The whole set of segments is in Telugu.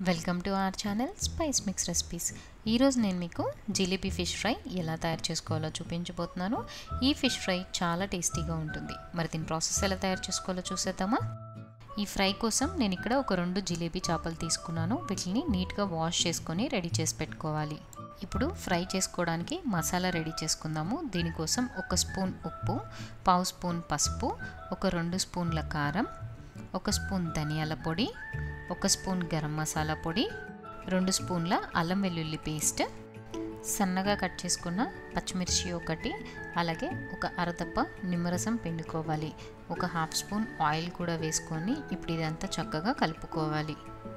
welcome to our channel spice mix recipes ఈరోజు నేను మీకు జిలేబీ ఫిష్ ఫ్రై ఎలా తయారు చేసుకోవాలో చూపించబోతున్నాను ఈ ఫిష్ ఫ్రై చాలా టేస్టీగా ఉంటుంది మరి దీని ప్రాసెస్ ఎలా తయారు చేసుకోవాలో చూసేద్దామా ఈ ఫ్రై కోసం నేను ఇక్కడ ఒక రెండు జిలేబీ చేపలు తీసుకున్నాను వీటిని నీట్గా వాష్ చేసుకొని రెడీ చేసి పెట్టుకోవాలి ఇప్పుడు ఫ్రై చేసుకోవడానికి మసాలా రెడీ చేసుకుందాము దీనికోసం ఒక స్పూన్ ఉప్పు పావు స్పూన్ పసుపు ఒక రెండు స్పూన్ల కారం ఒక స్పూన్ ధనియాల పొడి ఒక స్పూన్ గరం మసాలా పొడి రెండు స్పూన్ల అల్లం వెల్లుల్లి పేస్ట్ సన్నగా కట్ చేసుకున్న పచ్చిమిర్చి ఒకటి అలాగే ఒక అరదప్ప నిమ్మరసం పిండుకోవాలి ఒక హాఫ్ స్పూన్ ఆయిల్ కూడా వేసుకొని ఇప్పుడు ఇదంతా చక్కగా కలుపుకోవాలి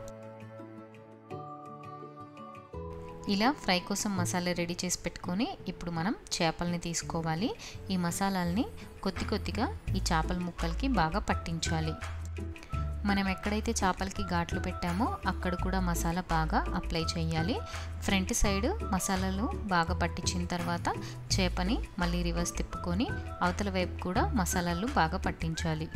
ఇలా ఫ్రై కోసం మసాలా రెడీ చేసి పెట్టుకొని ఇప్పుడు మనం చేపల్ని తీసుకోవాలి ఈ మసాలాల్ని కొద్ది కొద్దిగా ఈ చేపల ముక్కలకి బాగా పట్టించాలి మనం ఎక్కడైతే చేపలకి ఘాట్లు పెట్టామో అక్కడ కూడా మసాలా బాగా అప్లై చేయాలి ఫ్రంట్ సైడ్ మసాలాలు బాగా పట్టించిన తర్వాత చేపని మళ్ళీ రివర్స్ తిప్పుకొని అవతల వైపు కూడా మసాలాలు బాగా పట్టించాలి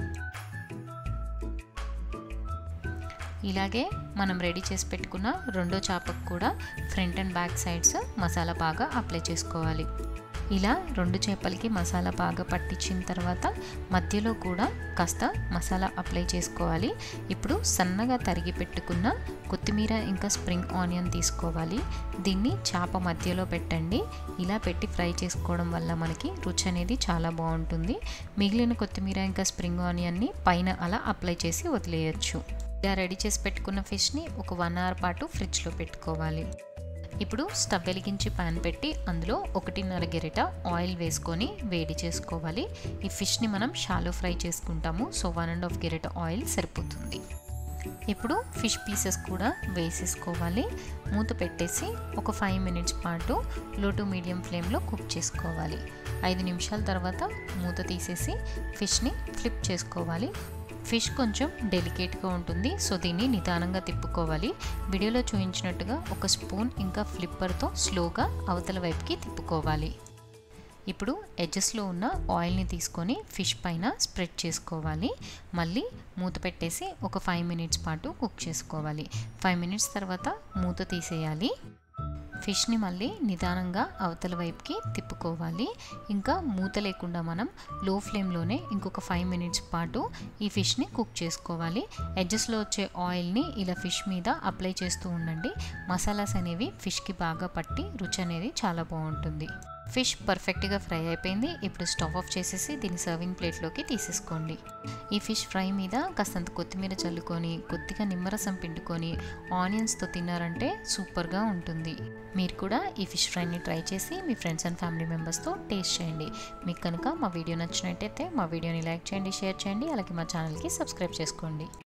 ఇలాగే మనం రెడీ చేసి పెట్టుకున్న రెండో చేపకు కూడా front and back sides masala బాగా అప్లై చేసుకోవాలి ఇలా రెండు చేపలకి మసాలా బాగా పట్టించిన తర్వాత మధ్యలో కూడా కాస్త మసాలా అప్లై చేసుకోవాలి ఇప్పుడు సన్నగా తరిగి పెట్టుకున్న కొత్తిమీర ఇంకా స్ప్రింగ్ ఆనియన్ తీసుకోవాలి దీన్ని చేప మధ్యలో పెట్టండి ఇలా పెట్టి ఫ్రై చేసుకోవడం వల్ల మనకి రుచి అనేది చాలా బాగుంటుంది మిగిలిన కొత్తిమీర ఇంకా స్ప్రింగ్ ఆనియన్ని పైన అలా అప్లై చేసి వదిలేయచ్చు ఇలా రెడీ చేసి పెట్టుకున్న ఫిష్ని ఒక వన్ అవర్ పాటు ఫ్రిడ్జ్లో పెట్టుకోవాలి ఇప్పుడు స్టవ్ వెలిగించి పాన్ పెట్టి అందులో ఒకటిన్నర గెరిట ఆయిల్ వేసుకొని వేడి చేసుకోవాలి ఈ ఫిష్ని మనం షాలో ఫ్రై చేసుకుంటాము సో వన్ అండ్ హాఫ్ గెరిట ఆయిల్ సరిపోతుంది ఇప్పుడు ఫిష్ పీసెస్ కూడా వేసేసుకోవాలి మూత పెట్టేసి ఒక ఫైవ్ మినిట్స్ పాటు లో టు మీడియం ఫ్లేమ్లో కుక్ చేసుకోవాలి ఐదు నిమిషాల తర్వాత మూత తీసేసి ఫిష్ని ఫ్లిప్ చేసుకోవాలి ఫిష్ కొంచెం డెలికేట్గా ఉంటుంది సో దీన్ని నిదానంగా తిప్పుకోవాలి వీడియోలో చూపించినట్టుగా ఒక స్పూన్ ఇంకా ఫ్లిప్పర్తో స్లోగా అవతల వైపుకి తిప్పుకోవాలి ఇప్పుడు ఎడ్జెస్లో ఉన్న ఆయిల్ని తీసుకొని ఫిష్ పైన స్ప్రెడ్ చేసుకోవాలి మళ్ళీ మూత పెట్టేసి ఒక ఫైవ్ మినిట్స్ పాటు కుక్ చేసుకోవాలి ఫైవ్ మినిట్స్ తర్వాత మూత తీసేయాలి ఫిష్ని మళ్ళీ నిదానంగా అవతల వైపుకి తిప్పుకోవాలి ఇంకా మూత లేకుండా మనం లో ఫ్లేమ్లోనే ఇంకొక ఫైవ్ మినిట్స్ పాటు ఈ ఫిష్ని కుక్ చేసుకోవాలి ఎడ్జెస్లో వచ్చే ఆయిల్ని ఇలా ఫిష్ మీద అప్లై చేస్తూ ఉండండి మసాలాస్ అనేవి ఫిష్కి బాగా పట్టి రుచి అనేది చాలా బాగుంటుంది ఫిష్ పర్ఫెక్ట్గా ఫ్రై అయిపోయింది ఇప్పుడు స్టవ్ ఆఫ్ చేసేసి దీన్ని సర్వింగ్ ప్లేట్లోకి తీసేసుకోండి ఈ ఫిష్ ఫ్రై మీద కాస్తంత కొత్తిమీర చల్లుకొని కొద్దిగా నిమ్మరసం పిండుకొని ఆనియన్స్తో తిన్నారంటే సూపర్గా ఉంటుంది మీరు కూడా ఈ ఫిష్ ఫ్రైని ట్రై చేసి మీ ఫ్రెండ్స్ అండ్ ఫ్యామిలీ మెంబర్స్తో టేస్ట్ చేయండి మీకు కనుక మా వీడియో నచ్చినట్టయితే మా వీడియోని లైక్ చేయండి షేర్ చేయండి అలాగే మా ఛానల్కి సబ్స్క్రైబ్ చేసుకోండి